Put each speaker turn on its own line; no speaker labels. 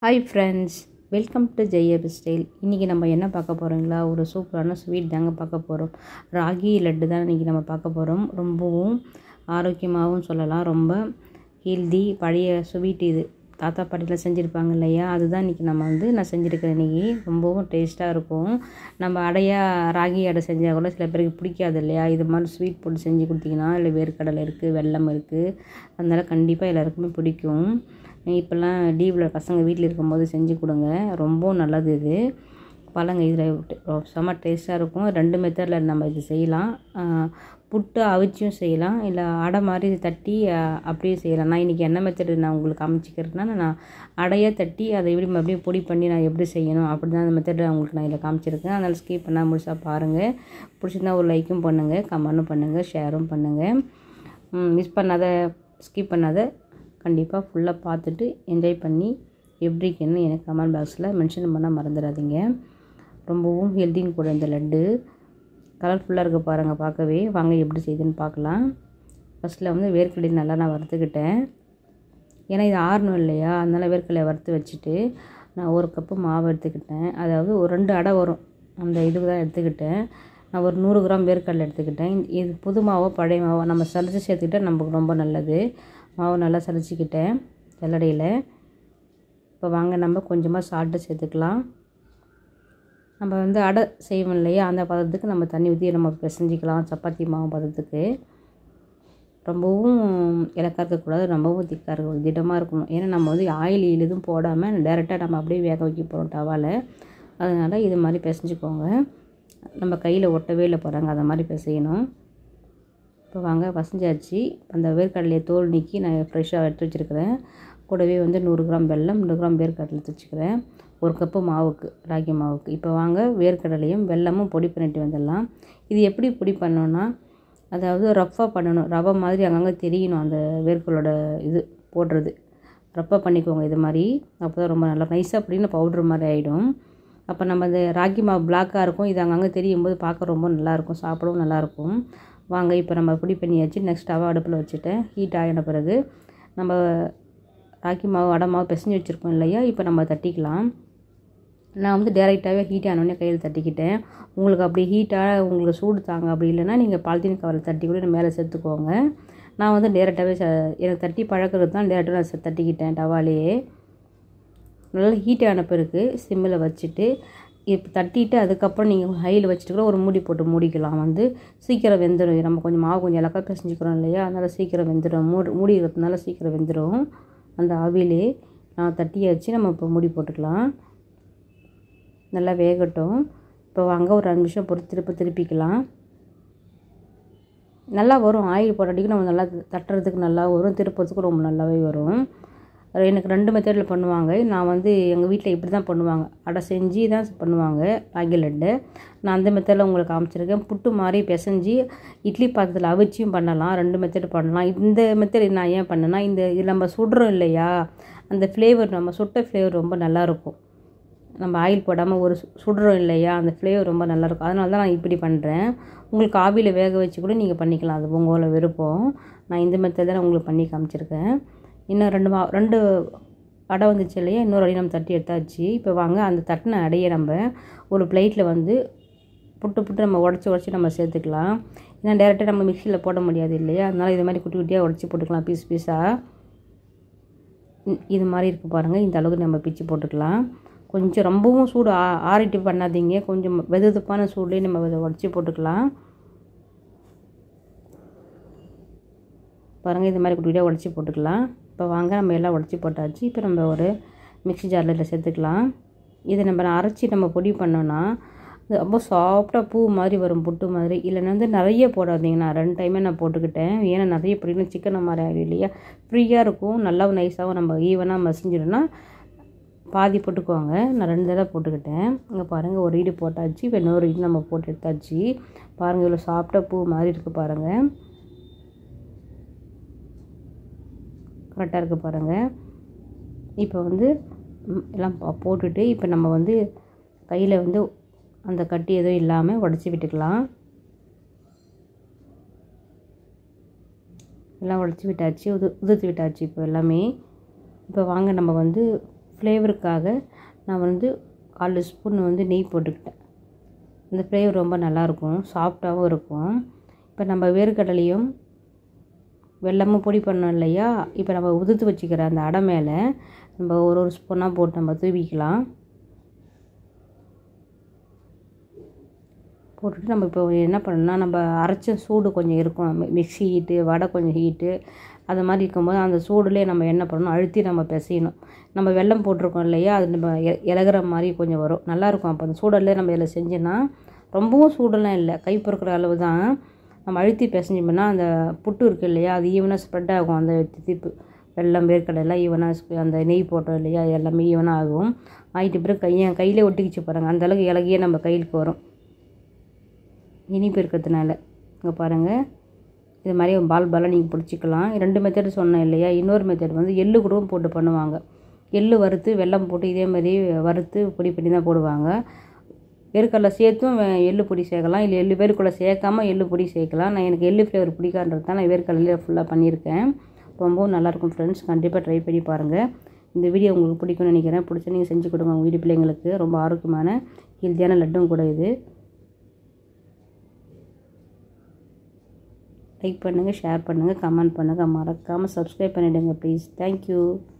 hi friends welcome to ஜெயப் style இன்றைக்கி நம்ம என்ன பார்க்க போகிறோங்களா ஒரு சூப்பரான ஸ்வீட் தாங்க பார்க்க போகிறோம் ராகி லட்டு தான் இன்றைக்கி நம்ம பார்க்க போகிறோம் ரொம்பவும் ஆரோக்கியமாகவும் சொல்லலாம் ரொம்ப ஹெல்தி பழைய ஸ்வீட் இது தாத்தா பாட்டியில் செஞ்சுருப்பாங்க இல்லையா அதுதான் இன்றைக்கி நம்ம வந்து நான் செஞ்சுருக்கிறேன் இன்றைக்கி ரொம்பவும் டேஸ்ட்டாக இருக்கும் நம்ம அடையாக ராகி அடை செஞ்சால் கூட சில பேருக்கு பிடிக்காது இல்லையா இது மாதிரி ஸ்வீட் போட்டு செஞ்சு கொடுத்தீங்கன்னா இல்லை வேர்க்கடலை இருக்குது வெல்லம் இருக்குது அதனால் கண்டிப்பாக எல்லாருக்குமே பிடிக்கும் இப்போல்லாம் லீவில் பசங்க வீட்டில் இருக்கும்போது செஞ்சு கொடுங்க ரொம்பவும் நல்லது இது பழங்க இதில் செம்ம டேஸ்ட்டாக இருக்கும் ரெண்டு மெத்தடில் நம்ம இது செய்யலாம் புட்டு அவிச்சும் செய்யலாம் இல்லை அடை மாதிரி தட்டி அப்படியே செய்யலாம் நான் இன்றைக்கி என்ன மெத்தடு நான் உங்களுக்கு அமைச்சிக்கிறேன்னா நான் அடையை தட்டி அதை எப்படி அப்படியே பொடி பண்ணி நான் எப்படி செய்யணும் அப்படி தான் அந்த மெத்தடு உங்களுக்கு நான் இதில் காமிச்சிருக்கேன் அதனால் ஸ்கிப் பண்ணால் முழுசாக பாருங்கள் பிடிச்சிருந்தா ஒரு லைக்கும் பண்ணுங்கள் கமெண்ட்டும் பண்ணுங்கள் ஷேரும் பண்ணுங்கள் மிஸ் பண்ணாத ஸ்கிப் பண்ணாத கண்டிப்பாக ஃபுல்லாக பார்த்துட்டு என்ஜாய் பண்ணி எப்படி இருக்குன்னு எனக்கு கமெண்ட் பாக்ஸில் மென்ஷன் பண்ண மறந்துடாதீங்க ரொம்பவும் ஹெல்த்தியும் கூட இந்த லட்டு கலர்ஃபுல்லாக இருக்க பாருங்கள் பார்க்கவே வாங்க எப்படி செய்யுதுன்னு பார்க்கலாம் ஃபஸ்ட்டில் வந்து வேர்க்கடலை நல்லா நான் வறுத்துக்கிட்டேன் ஏன்னா இது ஆறணும் இல்லையா அதனால் வேர்க்கடலையை வறுத்து வச்சுட்டு நான் ஒரு கப்பு மாவு எடுத்துக்கிட்டேன் அதாவது ஒரு ரெண்டு அடை வரும் அந்த இதுக்கு தான் எடுத்துக்கிட்டேன் நான் ஒரு நூறு கிராம் வேர்க்கடலை எடுத்துக்கிட்டேன் இது புது மாவோ பழைய மாவோ நம்ம சளிச்சு சேர்த்துக்கிட்டால் நமக்கு ரொம்ப நல்லது மாவு நல்லா சளிச்சிக்கிட்டேன் வெள்ளடையில் இப்போ வாங்க நம்ம கொஞ்சமாக சால்ட்டு சேர்த்துக்கலாம் நம்ம வந்து அடை செய்வோம் இல்லையா அந்த பதத்துக்கு நம்ம தண்ணி ஊற்றி நம்ம பிசைஞ்சிக்கலாம் சப்பாத்தி மாவு பதத்துக்கு ரொம்பவும் இலக்காக இருக்கக்கூடாது ரொம்பவும் திக்காக இருக்கக்கூடாது திடமாக இருக்கணும் ஏன்னா நம்ம வந்து ஆயில் எதுவும் போடாமல் டேரெக்டாக நம்ம அப்படியே வேக வைக்க போகிறோம் டவாவில் அதனால் இது மாதிரி பிசைஞ்சிக்கோங்க நம்ம கையில் ஒட்டவே இல்லை போகிறாங்க அந்த மாதிரி பிசையணும் இப்போ வாங்க பசஞ்சாச்சு அந்த வேர்க்கடலையை தோல் நீக்கி நான் ஃப்ரெஷ்ஷாக எடுத்து வச்சுருக்கிறேன் கூடவே வந்து நூறு கிராம் வெல்லம் நூறு கிராம் வேர்க்கடலை எடுத்து வச்சுக்கிறேன் ஒரு கப்பு மாவுக்கு ராகி மாவுக்கு இப்போ வாங்க வேர்க்கடலையும் வெல்லமும் பொடி பண்ணிட்டு வந்துடலாம் இது எப்படி பொடி பண்ணோன்னா அதாவது ரஃப்பாக பண்ணணும் ரவை மாதிரி அங்கங்கே தெரியணும் அந்த வேர்க்கடலோட இது போடுறது ரஃப்பாக பண்ணிக்கோங்க இது மாதிரி அப்போ தான் ரொம்ப நல்லா நைஸாக அப்படின்னு பவுட்ரு மாதிரி ஆகிடும் அப்போ நம்ம இந்த ராகி மாவு பிளாக்காக இருக்கும் இது அங்கங்கே தெரியும் போது பார்க்க ரொம்ப நல்லாயிருக்கும் சாப்பிடவும் நல்லாயிருக்கும் வாங்க இப்போ நம்ம பொடி பண்ணியாச்சு நெக்ஸ்ட் அவ அடுப்பில் வச்சுட்டேன் ஹீட் ஆகின பிறகு நம்ம ராக்கி மாவு அடை மாவு பிசைஞ்சு வச்சுருக்கோம் இல்லையா இப்போ நம்ம தட்டிக்கலாம் நான் வந்து டேரெக்டாகவே ஹீட் ஆனோடனே கையில் தட்டிக்கிட்டேன் உங்களுக்கு அப்படி ஹீட்டாக உங்களுக்கு சூடு தாங்க அப்படி இல்லைன்னா நீங்கள் பாலித்தீன் கவரில் தட்டி கூட மேலே சேர்த்துக்கோங்க நான் வந்து டேரெக்டாகவே ச எனக்கு தட்டி பழக்கிறது தான் டேரெக்டாக நான் தட்டிக்கிட்டேன் டவாலேயே நல்லா ஹீட் ஆன பிறகு சிம்மில் வச்சுட்டு இப்போ தட்டிட்டு அதுக்கப்புறம் நீங்கள் ஹையில் வச்சுட்டு கூட ஒரு மூடி போட்டு மூடிக்கலாம் வந்து சீக்கிரம் வெந்துடும் நம்ம கொஞ்சம் மாவு கொஞ்சம் இலக்கா பிசைஞ்சிக்கிறோம் இல்லையா அதனால் சீக்கிரம் வெந்துடும் மூடி மூடி இருக்கிறதுனால சீக்கிரம் வெந்துடும் அந்த ஆவிலே நான் தட்டியாச்சு நம்ம இப்போ மூடி போட்டுக்கலாம் நல்லா வேகட்டும் இப்போ வாங்க ஒரு ரெண்டு நிமிஷம் பொறுத்து திருப்பி திருப்பிக்கலாம் நல்லா வரும் ஆயில் போட்டாட்டிக்கு நம்ம நல்லா தட்டுறதுக்கு நல்லா வரும் திருப்பறதுக்கு ரொம்ப நல்லாவே வரும் எனக்கு ரெண்டு மெத்தடில் பண்ணுவாங்க நான் வந்து எங்கள் வீட்டில் இப்படி தான் பண்ணுவாங்க அடை செஞ்சு தான் பண்ணுவாங்க ராகி லட்டு நான் அந்த மெத்தடில் உங்களுக்கு காமிச்சிருக்கேன் புட்டு மாதிரி பிசைஞ்சு இட்லி பாத்திரத்தில் அவிச்சியும் பண்ணலாம் ரெண்டு மெத்தட் பண்ணலாம் இந்த மெத்தட் நான் ஏன் பண்ணேன்னா இந்த இது நம்ம சுடுறோம் இல்லையா அந்த ஃப்ளேவர் நம்ம சுட்ட ஃப்ளேவர் ரொம்ப நல்லாயிருக்கும் நம்ம ஆயில் போடாமல் ஒரு சுடுறோம் இல்லையா அந்த ஃப்ளேவர் ரொம்ப நல்லாயிருக்கும் அதனால தான் நான் இப்படி பண்ணுறேன் உங்களுக்கு ஆவியில் வேக வச்சு கூட நீங்கள் பண்ணிக்கலாம் அது உங்களோட விருப்பம் நான் இந்த மெத்தட் தான் உங்களுக்கு பண்ணி காமிச்சிருக்கேன் இன்னும் ரெண்டு மா ரெண்டு அடை வந்துச்சு இல்லையா இன்னொரு அடி நம்ம தட்டி எடுத்தாச்சு இப்போ வாங்க அந்த தட்டின அடையை நம்ம ஒரு பிளேட்டில் வந்து புட்டு புட்டு நம்ம உடச்சி உடச்சி நம்ம சேர்த்துக்கலாம் ஏன்னா டேரெக்டாக நம்ம மிக்சியில் போட முடியாது இல்லையா அதனால் இது மாதிரி குட்டி குட்டியாக உடச்சி போட்டுக்கலாம் பீஸ் பீஸாக இது மாதிரி இருக்குது பாருங்கள் இந்த அளவுக்கு நம்ம பிச்சு போட்டுக்கலாம் கொஞ்சம் ரொம்பவும் சூடு ஆ ஆறிட்டு பண்ணாதீங்க கொஞ்சம் வெதுப்பான சூட்லேயே நம்ம இதை உடச்சி போட்டுக்கலாம் பாருங்கள் இது மாதிரி குட்டியாக உடச்சி போட்டுக்கலாம் இப்போ வாங்க நம்ம எல்லாம் உடச்சி போட்டாச்சு இப்போ நம்ம ஒரு மிக்ஸி ஜாரில் சேர்த்துக்கலாம் இதை நம்ம அரைச்சி நம்ம பொடி பண்ணோன்னா ரொம்ப சாஃப்டாக பூ மாதிரி வரும் புட்டு மாதிரி இல்லைன்னா வந்து நிறைய போடாதீங்க நான் ரெண்டு டைமே நான் போட்டுக்கிட்டேன் ஏன்னா நிறைய பொடினா சிக்கனை மாதிரி ஆகிடும் இல்லையா ஃப்ரீயாக இருக்கும் நல்லா நைஸாகவும் நம்ம ஈவனாக மசிஞ்சிடும்னா பாதி போட்டுக்கோங்க நான் ரெண்டு தடவை போட்டுக்கிட்டேன் இங்கே பாருங்கள் ஒரு ஈடு போட்டாச்சு இப்போ இன்னொரு ஈடு நம்ம போட்டு எடுத்தாச்சு பாருங்கள் இவ்வளோ சாஃப்டாக பூ மாதிரி இருக்குது பாருங்கள் கரெக்டாக இருக்குது பாருங்கள் இப்போ வந்து எல்லாம் போட்டுட்டு இப்போ நம்ம வந்து கையில் வந்து அந்த கட்டி எதுவும் இல்லாமல் உடச்சி விட்டுக்கலாம் எல்லாம் உடச்சி விட்டாச்சு உது உதிர்த்து விட்டாச்சு இப்போ எல்லாமே இப்போ வாங்க நம்ம வந்து ஃப்ளேவருக்காக நான் வந்து கால் ஸ்பூன் வந்து நெய் போட்டுக்கிட்டேன் இந்த ஃப்ளேவர் ரொம்ப நல்லாயிருக்கும் சாஃப்டாகவும் இருக்கும் இப்போ நம்ம வேர்க்கடலையும் வெல்லமும் பொடி பண்ணோம் இல்லையா இப்போ நம்ம உதுத்து வச்சுக்கிற அந்த அடை மேலே நம்ம ஒரு ஒரு ஸ்பூனாக போட்டு நம்ம தூவிக்கலாம் போட்டுட்டு நம்ம இப்போ என்ன பண்ணணும்னா நம்ம அரைச்ச சூடு கொஞ்சம் இருக்கும் மிக்ஸி ஹீட்டு வடை கொஞ்சம் ஹீட்டு அது மாதிரி இருக்கும்போது அந்த சூடுலேயே நம்ம என்ன பண்ணணும் அழுத்தி நம்ம பிசையணும் நம்ம வெல்லம் போட்டிருக்கோம் இல்லையா அது நம்ம இ- இலகுற மாதிரி கொஞ்சம் வரும் நல்லாயிருக்கும் அப்போ அந்த சூடல்லே நம்ம இதில் செஞ்சோன்னா ரொம்பவும் சூடெல்லாம் இல்லை கை பொறுக்கிற அளவு தான் நம்ம அழுத்தி பிசைஞ்சோம்னா அந்த புட்டு இருக்குது இல்லையா அது ஈவனாக ஸ்ப்ரெட் ஆகும் அந்த தித்திப்பு வெல்லம் வேர்க்கடலை ஈவனாக அந்த நெய் போட்டோம் இல்லையா அது எல்லாமே ஈவனாக ஆகும் ஆகிட்ட பிறகு கை என் கையிலே ஒட்டிக்கிச்சு பாருங்கள் அந்தளவுக்கு இலகியே நம்ம கையிலுக்கு வரும் இனிப்பு இருக்கிறதுனால இங்கே பாருங்கள் இது மாதிரி பால் பாலாக நீங்கள் பிடிச்சிக்கலாம் ரெண்டு மெத்தட் சொன்னேன் இல்லையா இன்னொரு மெத்தட் வந்து எள்ளு கூடவும் போட்டு பண்ணுவாங்க எள்ளு வறுத்து வெல்லம் போட்டு இதே மாதிரி வறுத்து பொடி பண்ணி தான் போடுவாங்க வேர்க்கடலை சேர்த்தும் வே- எள்ளு பொடி சேர்க்கலாம் இல்லை எள்ளு வேர்க்கடலை சேர்க்காம எள்ளு பொடி சேர்க்கலாம் நான் எனக்கு எள்ளு ஃப்ளேவர் பிடிக்கான்றது தான் நான் வேர்க்கடலையில் ஃபுல்லாக பண்ணியிருக்கேன் ரொம்பவும் நல்லாயிருக்கும் ஃப்ரெண்ட்ஸ் கண்டிப்பாக ட்ரை பண்ணி பாருங்கள் இந்த வீடியோ உங்களுக்கு பிடிக்கும்னு நினைக்கிறேன் பிடிச்சா நீங்கள் செஞ்சு கொடுங்க உங்கள் வீட்டு பிள்ளைங்களுக்கு ரொம்ப ஆரோக்கியமான ஹெல்த்தியான லட்டும் கூட இது லைக் பண்ணுங்கள் ஷேர் பண்ணுங்கள் கமெண்ட் பண்ணுங்கள் மறக்காமல் சப்ஸ்கிரைப் பண்ணிவிடுங்க ப்ளீஸ் தேங்க்யூ